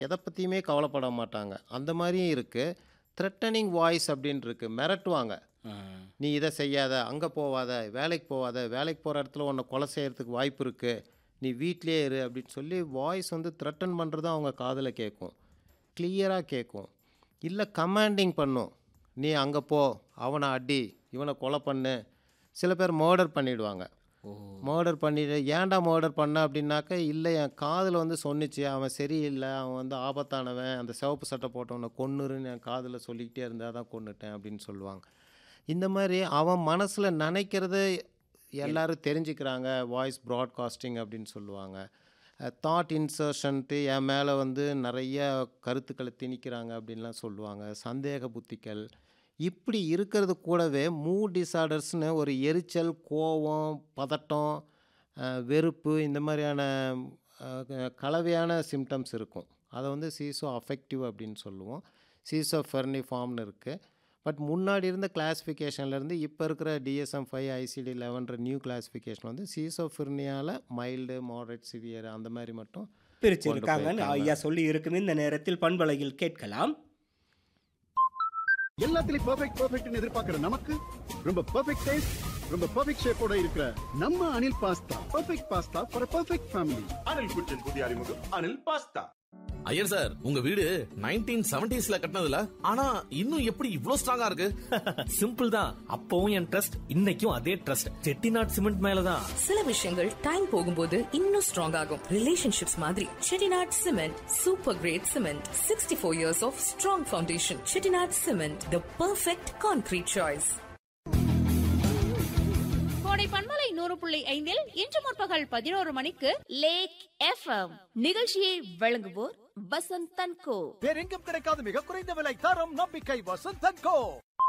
எதை பற்றியுமே கவலைப்பட மாட்டாங்க அந்த மாதிரியும் இருக்குது த்ரெட்டனிங் வாய்ஸ் அப்படின்னு இருக்கு மிரட்டுவாங்க ஆ. நீ இதை செய்யாத அங்கே போவாத வேலைக்கு போவாத வேலைக்கு போகிற இடத்துல உன்னை கொலை செய்கிறதுக்கு வாய்ப்பு இருக்குது நீ வீட்டிலே இரு அப்படின்னு சொல்லி வாய்ஸ் வந்து த்ரெட்டன் பண்ணுறது அவங்க காதில் கேட்கும் கிளியராக கேட்கும் இல்லை கமாண்டிங் பண்ணும் நீ அங்கே போ அவனை அடி இவனை கொலை பண்ணு சில பேர் மர்டர் பண்ணிடுவாங்க ஓ மர்டர் பண்ணிட்டு ஏன்டா மர்டர் பண்ண அப்படின்னாக்க இல்லை என் காதில் வந்து சொன்னிச்சு அவன் சரியில்லை அவன் வந்து ஆபத்தானவன் அந்த சிவப்பு சட்டை போட்டவனை கொன்னுருன்னு என் காதில் சொல்லிக்கிட்டே இருந்தால் தான் கொன்னுட்டேன் அப்படின்னு சொல்லுவாங்க இந்த மாதிரி அவன் மனசில் நினைக்கிறத எல்லாரும் தெரிஞ்சுக்கிறாங்க வாய்ஸ் ப்ராட்காஸ்டிங் அப்படின்னு சொல்லுவாங்க தாட் இன்சர்ஷன்ட்டு என் மேலே வந்து நிறைய கருத்துக்களை திணிக்கிறாங்க அப்படின்லாம் சொல்லுவாங்க சந்தேக புத்திகள் இப்படி இருக்கிறது கூடவே மூட் டிசார்டர்ஸ்னு ஒரு எரிச்சல் கோவம் பதட்டம் அஹ், வெறுப்பு இந்த மாதிரியான அஹ், கலவையான சிம்டம்ஸ் இருக்கும் அதை வந்து சீசோ அஃபெக்டிவ் அப்படின்னு சொல்லுவோம் சீசோ ஃபெர்னி ஃபார்ம்னு இருக்குது பட் முன்னாடி இருந்த கிளாஸிஃபிகேஷன்லேருந்து இப்போ இருக்கிற டிஎஸ்எம் ஃபைவ் ஐசிடி லெவன்ற நியூ கிளாஸிஃபிகேஷன் வந்து சீசோஃபிர்னியாவில் மைல்டு மாடரேட் சிவியர் அந்த மாதிரி மட்டும் பிரிச்சு கொண்டு இருக்காங்கன்னு போயிருக்காங்க. ஐயா சொல்லி இருக்கும் இந்த நேரத்தில் பண்பலையில் கேட்கலாம் எல்லாத்துலயும் பெர்ஃபெக்ட் பெர்ஃபெக்ட்னு எதிர்பார்க்கிற நமக்கு ரொம்ப பெர்ஃபெக்ட் டேஸ்ட் ரொம்ப பெர்ஃபெக்ட் ஷேப்போட இருக்கிற நம்ம Anil pasta perfect pasta for perfect family Anil kitchen புதிய அறிமுகம் அனில் பாஸ்தா ஐயர் சார் உங்க வீடு நைன்டீன் செவன்டிஸ்ல கட்டினதுல ஆனா இன்னும் எப்படி இவ்ளோ ஸ்ட்ராங்கா இருக்கு சிம்பிள் தான் அப்பவும் என் ட்ரஸ்ட் இன்னைக்கும் அதே ட்ரஸ்ட் செட்டிநாட் சிமெண்ட் மேலதான் சில விஷயங்கள் டைம் போகும்போது இன்னும் ஸ்ட்ராங் ஆகும் ரிலேஷன்ஷிப்ஸ் மாதிரி Chettinad cement super great cement sixty four years of strong foundation Chettinad cement the perfect concrete choice கோடை பண்பலை நூறு புள்ளி ஐந்தில் இன்று முற்பகல் பதினோரு மணிக்கு லேக் எஃப்எம் நிகழ்ச்சியை வழங்குவோர் வசந்த் தன்கோ வேறெங்கும் கிடைக்காத மிக குறைந்த விலை தரம் நம்பிக்கை வசந்தன் கோ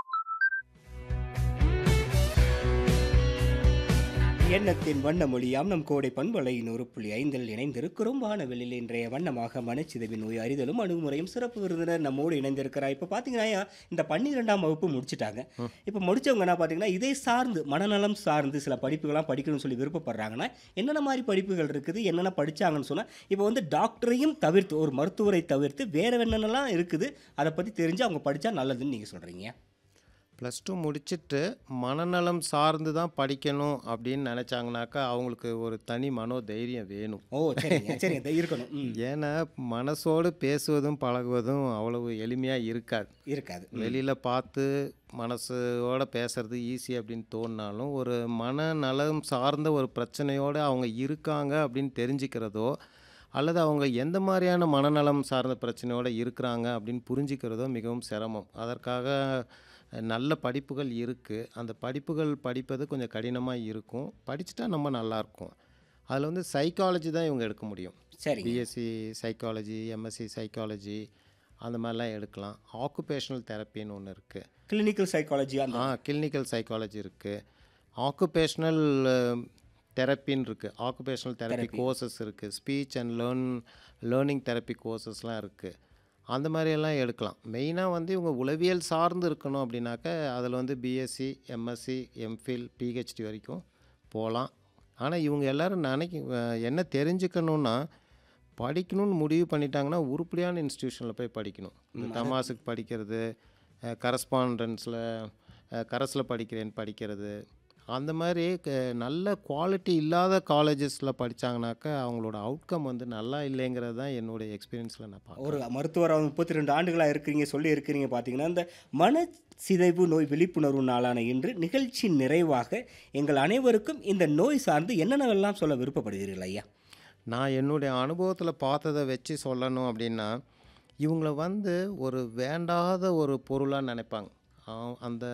எண்ணத்தின் வண்ண மொழியாம் நம் கோடை பண்பலை நூறு புள்ளி ஐந்தில் இணைந்திருக்கிறோம் வானவெளியில் இன்றைய வண்ணமாக மனச்சிதவி நோய் அறிதலும் அணுகுமுறையும் சிறப்பு விருந்தினர் நம்மோடு இணைந்திருக்கிறார் இப்போ பார்த்தீங்கன்னா இந்த பன்னிரெண்டாம் வகுப்பு முடிச்சிட்டாங்க இப்போ முடிச்சவங்க என்ன பார்த்தீங்கன்னா இதை சார்ந்து மனநலம் சார்ந்து சில படிப்புகள்லாம் படிக்கணும்னு சொல்லி விருப்பப்படுறாங்கன்னா என்னென்ன மாதிரி படிப்புகள் இருக்குது என்னென்ன படிச்சாங்கன்னு சொன்னால் இப்போ வந்து டாக்டரையும் தவிர்த்து ஒரு மருத்துவரை தவிர்த்து வேற என்னென்னலாம் இருக்குது அதை பற்றி தெரிஞ்சு அவங்க படித்தா நல்லதுன்னு நீங்கள் சொல்கிறீங்க ப்ளஸ் டூ முடிச்சுட்டு மனநலம் சார்ந்து தான் படிக்கணும் அப்படின்னு நினச்சாங்கனாக்கா அவங்களுக்கு ஒரு தனி மனோ தைரியம் வேணும் ஓ சரிங்க சரிங்க இது இருக்கணும் ம் ஏன்னா மனசோடு பேசுவதும் பழகுவதும் அவ்வளவு எளிமையாக இருக்காது இருக்காது வெளியில் பார்த்து மனசோட பேசுறது ஈஸி அப்படின்னு தோணினாலும் ஒரு மனநலம் சார்ந்த ஒரு பிரச்சனையோடு அவங்க இருக்காங்க அப்படின்னு தெரிஞ்சுக்கிறதோ அல்லது அவங்க எந்த மாதிரியான மனநலம் சார்ந்த பிரச்சனையோடு இருக்கிறாங்க அப்படின்னு புரிஞ்சுக்கிறதோ மிகவும் சிரமம் அதற்காக அஹ், நல்ல படிப்புகள் இருக்குது அந்த படிப்புகள் படிப்பது கொஞ்சம் கடினமாக இருக்கும் படிச்சுட்டா நம்ம நல்லாயிருக்கும் அதில் வந்து சைக்காலஜி தான் இவங்க எடுக்க முடியும் சரிங்க பிஎஸ்சி சைக்காலஜி எம்எஸ்சி சைக்காலஜி அந்த மாதிரிலாம் எடுக்கலாம் ஆக்குபேஷனல் தெரப்பின்னு ஒன்று இருக்குது கிளினிக்கல் சைக்காலஜி அந்த ஆ கிளினிக்கல் சைக்காலஜி இருக்குது ஆக்குபேஷ்னல் தெரப்பின்னு இருக்குது ஆக்குபேஷனல் தெரப்பி கோர்சஸ் இருக்குது speech and learn learning therapy கோர்சஸ்லாம் இருக்குது அந்த மாதிரியெல்லாம் எடுக்கலாம் மெயினாக வந்து இவங்க உளவியல் சார்ந்து இருக்கணும் அப்படின்னாக்க அதில் வந்து பிஎஸ்சி எம்எஸ்சி எம்ஃபில் பிஹெச்டி வரைக்கும் போகலாம் ஆனால் இவங்க எல்லோரும் நினைக்க என்ன தெரிஞ்சுக்கணுன்னா படிக்கணும்னு முடிவு பண்ணிட்டாங்கன்னா உருப்படியான இன்ஸ்டியூஷனில் போய் படிக்கணும் இந்த தமாசுக்கு படிக்கிறது கரஸ்பாண்டன்ஸில் கரஸில் படிக்கிறேன் படிக்கிறது அந்த மாதிரி க- நல்ல குவாலிட்டி இல்லாத காலேஜஸில் படித்தாங்கனாக்கா அவங்களோட அவுட்கம் வந்து நல்லா இல்லைங்கிறது தான் என்னுடைய எக்ஸ்பீரியன்ஸில் நான் பார்க்குறேன் ஒரு மருத்துவராக முப்பத்தி ரெண்டு ஆண்டுகளாக இருக்கிறீங்க சொல்லி இருக்கிறீங்க பார்த்தீங்கன்னா இந்த மன சிதைவு நோய் விழிப்புணர்வு நாளான இன்று நிகழ்ச்சி நிறைவாக எங்கள் அனைவருக்கும் இந்த நோய் சார்ந்து என்னென்னவெல்லாம் சொல்ல விருப்பப்படுகிறீர்கள் ஐயா நான் என்னுடைய அனுபவத்தில் பார்த்ததை வச்சு சொல்லணும் அப்படின்னா இவங்கள வந்து ஒரு வேண்டாத ஒரு பொருளாக நினைப்பாங்க ஆ- அந்த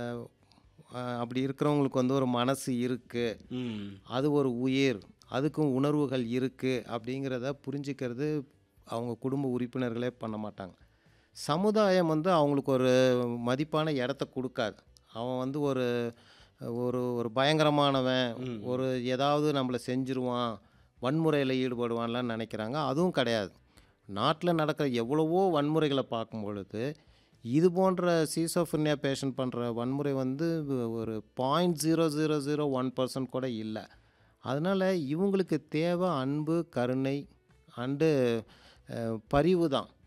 ஆ, அப்படி இருக்கிறவங்களுக்கு வந்து ஒரு மனசு இருக்குது ம் அது ஒரு உயிர் அதுக்கும் உணர்வுகள் இருக்குது அப்படிங்கிறத புரிஞ்சுக்கிறது அவங்க குடும்ப உறுப்பினர்களே பண்ண மாட்டாங்க சமுதாயம் வந்து அவங்களுக்கு ஒரு மதிப்பான இடத்த கொடுக்காது அவன் வந்து ஒரு ஒரு ஒரு பயங்கரமானவன் ஒரு ஏதாவது நம்மளை செஞ்சிருவான் வன்முறையில் ஈடுபடுவான்லாம் நினைக்கிறாங்க அதுவும் கிடையாது நாட்டில் நடக்கிற எவ்வளவோ வன்முறைகளை பார்க்கும் பொழுது இது போன்ற சீசோஃபினியா பேஷண்ட் பண்ணுற வன்முறை வந்து ஒரு point zero zero zero one percent கூட இல்லை அதனால் இவங்களுக்கு தேவை அன்பு கருணை அண்டு பரிவு தான்